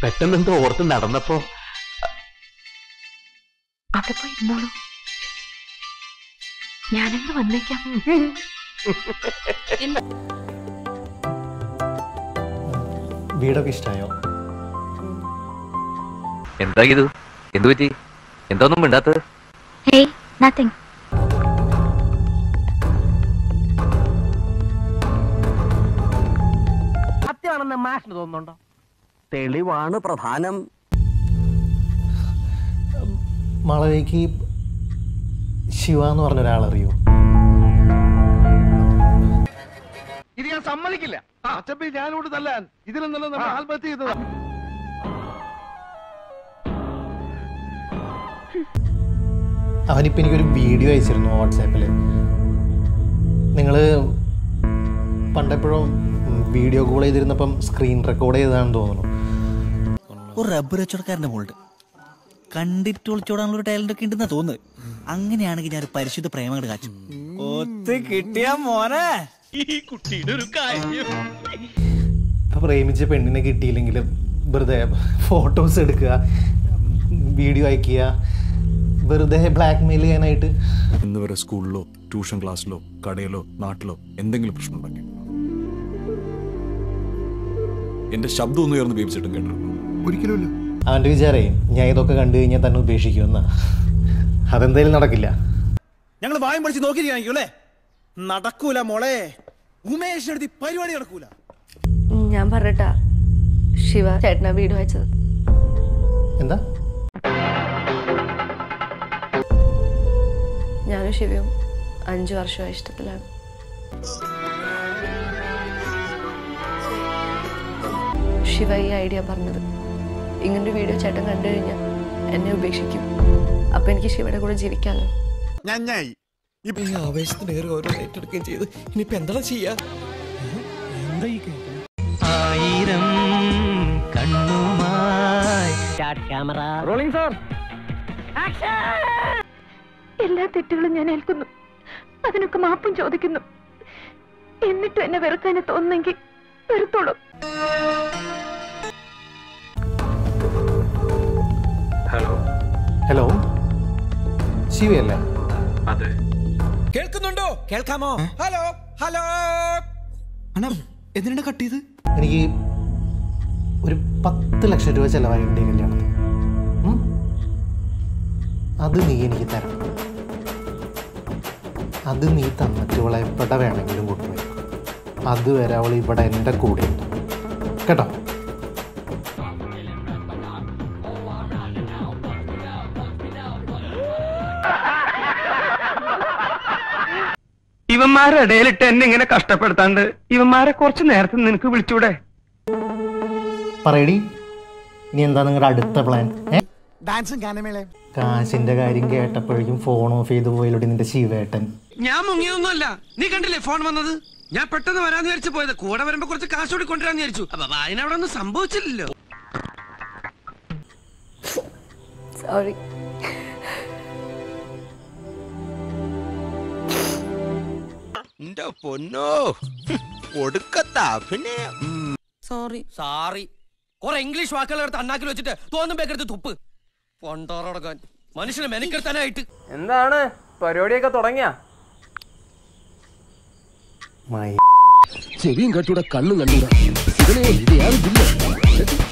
പെട്ടെന്നെന്തോ ഓർത്ത് നടന്നപ്പോ അവിടെ പോയി ഇരുന്നോളൂ ഞാനങ്ങ് വന്നേക്കാം വീടൊക്കെ ഇഷ്ടമായോ എന്താ ഇത് എന്തു പറ്റി എന്താ ഒന്നും മിണ്ടാത്തത് ഹേയ് നത്തിങ് സത്യമാണെന്ന് മാഷിന് തോന്നുന്നുണ്ടോ തെളിവാണ് പ്രധാനം മാളവിക്ക് ശിവ എന്ന് പറഞ്ഞ ഒരാളറിയോ ഇത് ഞാൻ സമ്മതിക്കില്ല അച്ചപ്പി ഞാനോട് തല്ലാൻ ഇതിലെന്നല്ല നമ്മൾ ആത്മഹത്യ ചെയ്തതാ അവനിപ്പോൾ എനിക്കൊരു വീഡിയോ അയച്ചിരുന്നു വാട്സാപ്പിൽ നിങ്ങൾ പണ്ടെപ്പോഴും വീഡിയോ കോൾ ചെയ്തിരുന്നപ്പം സ്ക്രീൻ റെക്കോർഡ് ചെയ്തതാണെന്ന് തോന്നുന്നു ഒരു റബ്ബർ കച്ചവടക്കാരന്റെ മോളുണ്ട് കണ്ടിട്ട് ഒളിച്ചോടാനുള്ള ഒരു ടാലന്റ് ഒക്കെ ഉണ്ടെന്നാ തോന്നുന്നത് അങ്ങനെയാണെങ്കിൽ ഞാൻ ഒരു പരിശുദ്ധ പ്രേമങ്ങൾ കാച്ചു ഒത്ത് കിട്ടിയ മോനെ അപ്പോൾ പ്രേമിച്ച പെണ്ണിനെ കിട്ടിയില്ലെങ്കിൽ വെറുതെ ഫോട്ടോസ് എടുക്കുക വീഡിയോ അയക്കുക വെറുതെ ബ്ലാക്ക് മെയിൽ ചെയ്യാനായിട്ട് ഇന്ന് വരെ സ്കൂളിലോ ട്യൂഷൻ ക്ലാസ്സിലോ കടയിലോ നാട്ടിലോ എന്തെങ്കിലും പ്രശ്നം ഉണ്ടെങ്കിൽ എന്റെ ശബ്ദം ഒന്ന് ഉയർന്ന് ബേബിച്ചിട്ടും കേട്ടിട്ടുണ്ടോ ഒരിക്കലുമില്ല അവൻ്റെ വിചാരേ ഞാൻ ഇതൊക്കെ കണ്ടു കഴിഞ്ഞാൽ തന്നെ ഉപേക്ഷിക്കുമെന്നാ അതെന്തായാലും നടക്കില്ല ഞങ്ങൾ വായും പഠിച്ച് നോക്കിയിരിക്കും അല്ലേ നടക്കൂല മോളെ ഉമേഷിനടുത്ത് ഈ പരിപാടി നടക്കൂല ഞാൻ പറഞ്ഞിട്ടാ ശിവ ചേട്ടനാ വീട് വെച്ചത് എന്താ ഞാനും ശിവയും അഞ്ചു വർഷമായി ഇഷ്ടത്തിലാണ് ശിവ ഈ ഐഡിയ പറഞ്ഞത് ഇങ്ങനൊരു വീഡിയോ ചേട്ടൻ കണ്ടു കഴിഞ്ഞാൽ എന്നെ ഉപേക്ഷിക്കും അപ്പൊ എനിക്ക് ശിവയുടെ കൂടെ ജീവിക്കാമല്ലോ ഈ ആവേശത്തിനേറെ ഓരോ ഏറ്റെടുക്കുകയും ചെയ്ത് ഇനിയിപ്പോ എന്താ ചെയ്യാ ആയിരം കണ്ണുമായി റോളിംഗ് സാർ എല്ലാ തെറ്റുകളും ഞാൻ ഏൽക്കുന്നു അതിനൊക്കെ മാപ്പും ചോദിക്കുന്നു എന്നിട്ടും എന്നെ വെറുക്കാന് തോന്നുന്നെങ്കിൽ വെറുത്തോളൂ ഹലോ ശിവയല്ലേ കേൾക്കുന്നുണ്ടോ കേൾക്കാമോ ഹലോ ഹലോ അണ്ണാ എന്തിനാണ് കട്ട് ചെയ്ത് എനിക്ക് ഒരു പത്ത് ലക്ഷം രൂപ ചിലവായിട്ടുണ്ട് ഈ കല്യാണത്തിന് ഉം? അത് നീ എനിക്ക് തരണം അത് നീ തന്നിട്ട് ഇവളെ എവിടെ വേണമെങ്കിലും കൊണ്ടുപോയി അതുവരെ അവൾ ഇവിടെ എൻ്റെ കൂടെ ഉണ്ട് കേട്ടോ ഇവന്മാരുടെ ഇടയിലിട്ട് എന്നെ ഇങ്ങനെ കഷ്ടപ്പെടുത്താണ്ട് ഇവന്മാരെ കുറച്ച് നേരത്തെ നിനക്ക് വിളിച്ചൂടെ പറയടി ഇനി എന്താ നിങ്ങളുടെ അടുത്ത പ്ലാൻ ഏ ഡാൻസും ഗാനമേളയും കാശിന്റെ കാര്യം കേട്ടപ്പോഴേക്കും ഫോൺ ഓഫ് ചെയ്ത് പോയിലൂടെ നിന്റെ ശിവേട്ടൻ ഞാൻ മുങ്ങിയൊന്നുമല്ല നീ കണ്ടില്ലേ ഫോൺ വന്നത് ഞാൻ പെട്ടെന്ന് വരാന്ന് വിചാരിച്ചു പോയത് കൂടെ വരുമ്പോ കുറച്ച് കാശ് കൂടി കൊണ്ടുവരാന്ന് വിചാരിച്ചു അപ്പൊ അതിനവിടെ ഒന്നും സംഭവിച്ചില്ലല്ലോ സോറി എന്റെ പൊന്നോ ഒടുക്കത്ത അഭിനയം സോറി സാറി കുറെ ഇംഗ്ലീഷ് വാക്കുകൾ എടുത്ത് അണ്ണാക്കിൽ വെച്ചിട്ട് തോന്നും എടുത്ത് തുപ്പ് പൊണ്ടോറടക്കാൻ മനുഷ്യനെ മെനക്കെടുത്താനായിട്ട് എന്താണ് പരിപാടിയൊക്കെ തുടങ്ങിയ മൈ ചെവിയും കട്ടൂടെ കണ്ണും കണ്ടൂടാ ഇതിനെ ഇത് യാതൊരു